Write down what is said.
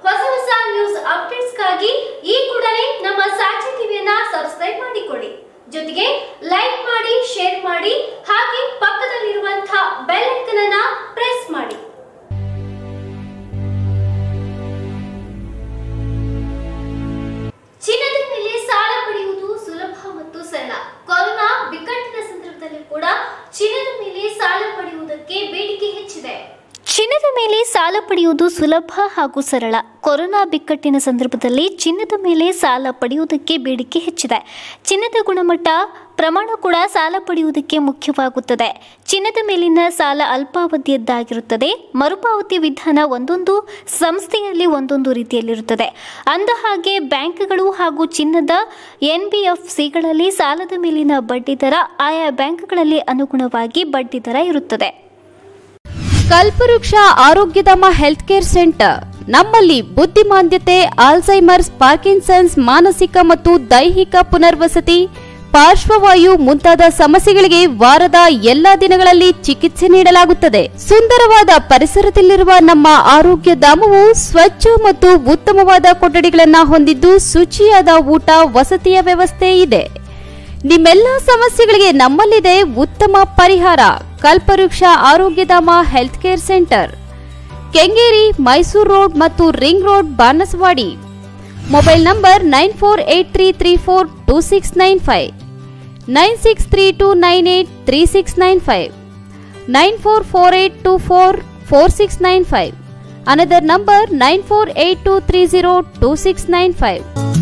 ಹೊಸ ಹೊಸ ನ್ಯೂಸ್ ಅಪ್ಡೇಟ್ಸ್ಗಾಗಿ ಈ ಕೂಡಲೇ ನಮ್ಮ ಸಾಕ್ಷಿ ಟಿವಿಯನ್ನ ಸಬ್ಸ್ಕ್ರೈಬ್ ಮಾಡಿಕೊಳ್ಳಿ ಜೊತೆಗೆ ಲೈಕ್ ಮಾಡಿ ಶೇರ್ ಮಾಡಿ ಹಾಗೆ ಪಕ್ಕದಲ್ಲಿರುವಂತಹ ಬೆಲ್ ಐಕನ್ ಅನ್ನ ಪ್ರೆಸ್ ಮಾಡಿ ಚಿನ್ನದ ಮೇಲೆ ಸಾಲ ಪಡೆಯುವುದು ಸುಲಭ ಮತ್ತು ಸರಳ ಕೊರೋನಾ ಬಿಕ್ಕಟ್ಟಿನ ಸಂದರ್ಭದಲ್ಲಿ ಕೂಡ ಚಿನ್ನದ ಮೇಲೆ ಸಾಲ ಪಡೆಯುವುದಕ್ಕೆ ಬೇಡಿಕೆ ಹೆಚ್ಚಿದೆ ಚಿನ್ನದ ಮೇಲೆ ಸಾಲ ಪಡೆಯುವುದು ಸುಲಭ ಹಾಗೂ ಸರಳ ಕೊರೋನಾ ಬಿಕ್ಕಟ್ಟಿನ ಸಂದರ್ಭದಲ್ಲಿ ಚಿನ್ನದ ಮೇಲೆ ಸಾಲ ಪಡೆಯುವುದಕ್ಕೆ ಬೇಡಿಕೆ ಹೆಚ್ಚಿದೆ ಚಿನ್ನದ ಗುಣಮಟ್ಟ ಪ್ರಮಾಣ ಕೂಡ ಸಾಲ ಪಡೆಯುವುದಕ್ಕೆ ಮುಖ್ಯವಾಗುತ್ತದೆ ಚಿನ್ನದ ಮೇಲಿನ ಸಾಲ ಅಲ್ಪಾವಧಿಯದ್ದಾಗಿರುತ್ತದೆ ಮರುಪಾವತಿ ವಿಧಾನ ಒಂದೊಂದು ಸಂಸ್ಥೆಯಲ್ಲಿ ಒಂದೊಂದು ರೀತಿಯಲ್ಲಿರುತ್ತದೆ ಅಂದ ಹಾಗೆ ಬ್ಯಾಂಕ್ಗಳು ಹಾಗೂ ಚಿನ್ನದ ಎನ್ಬಿಎಫ್ಸಿಗಳಲ್ಲಿ ಸಾಲದ ಮೇಲಿನ ಬಡ್ಡಿ ದರ ಆಯಾ ಬ್ಯಾಂಕ್ಗಳಲ್ಲಿ ಅನುಗುಣವಾಗಿ ಬಡ್ಡಿ ದರ ಇರುತ್ತದೆ ಕಲ್ಪವೃಕ್ಷ ಆರೋಗ್ಯಧಾಮ ಹೆಲ್ತ್ ಕೇರ್ ಸೆಂಟರ್ ನಮ್ಮಲ್ಲಿ ಬುದ್ಧಿಮಾಂದ್ಯತೆ ಆಲ್ಝೈಮರ್ಸ್ ಪಾರ್ಕಿನ್ಸನ್ಸ್ ಮಾನಸಿಕ ಮತ್ತು ದೈಹಿಕ ಪುನರ್ವಸತಿ ಪಾರ್ಶ್ವವಾಯು ಮುಂತಾದ ಸಮಸ್ಯೆಗಳಿಗೆ ವಾರದ ಎಲ್ಲಾ ದಿನಗಳಲ್ಲಿ ಚಿಕಿತ್ಸೆ ನೀಡಲಾಗುತ್ತದೆ ಸುಂದರವಾದ ಪರಿಸರದಲ್ಲಿರುವ ನಮ್ಮ ಆರೋಗ್ಯ ಧಾಮವು ಸ್ವಚ್ಛ ಮತ್ತು ಉತ್ತಮವಾದ ಕೊಠಡಿಗಳನ್ನು ಹೊಂದಿದ್ದು ಶುಚಿಯಾದ ಊಟ ವಸತಿಯ ವ್ಯವಸ್ಥೆ ಇದೆ ನಿಮ್ಮೆಲ್ಲ ಸಮಸ್ಯೆಗಳಿಗೆ ನಮ್ಮಲ್ಲಿದೆ ಉತ್ತಮ ಪರಿಹಾರ Kalpavriksha Arogyadhama health care centre Kengeri Mysore road ಮತ್ತು ring road Banaswadi mobile number nine four eight three three four two six nine five nine six three two nine eight three six nine five nine four four eight two four four six nine five another number nine four eight two three zero two six nine five